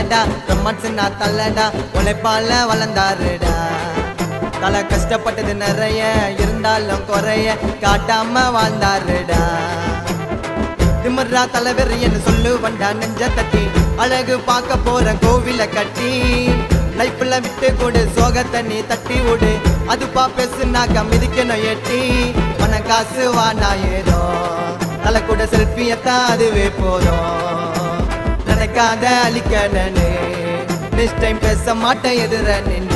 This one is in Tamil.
தள்ளடா ரொமான்ஸ்னா தள்ளடா உழைப்பால வளர்ந்தாருடா தலை கஷ்டப்பட்டது நிறைய இருந்தாலும் குறைய காட்டாம வாழ்ந்தாருடா திமிர்ரா தலைவர் என்று சொல்லுவண்டா நெஞ்ச தட்டி அழகு பார்க்க போற கோவில கட்டி லைஃப்ல விட்டு கொடு சோகத்தை நீ தட்டி விடு அதுப்பா பேசுனாக்க மிதிக்கணும் எட்டி பண காசு வானா ஏதோ தலை கூட செல்ஃபியத்தான் அதுவே போதும் நினைக்காத அழிக்கணனே நெக்ஸ்ட் டைம் பேச மாட்டேன் எதிர நின்னு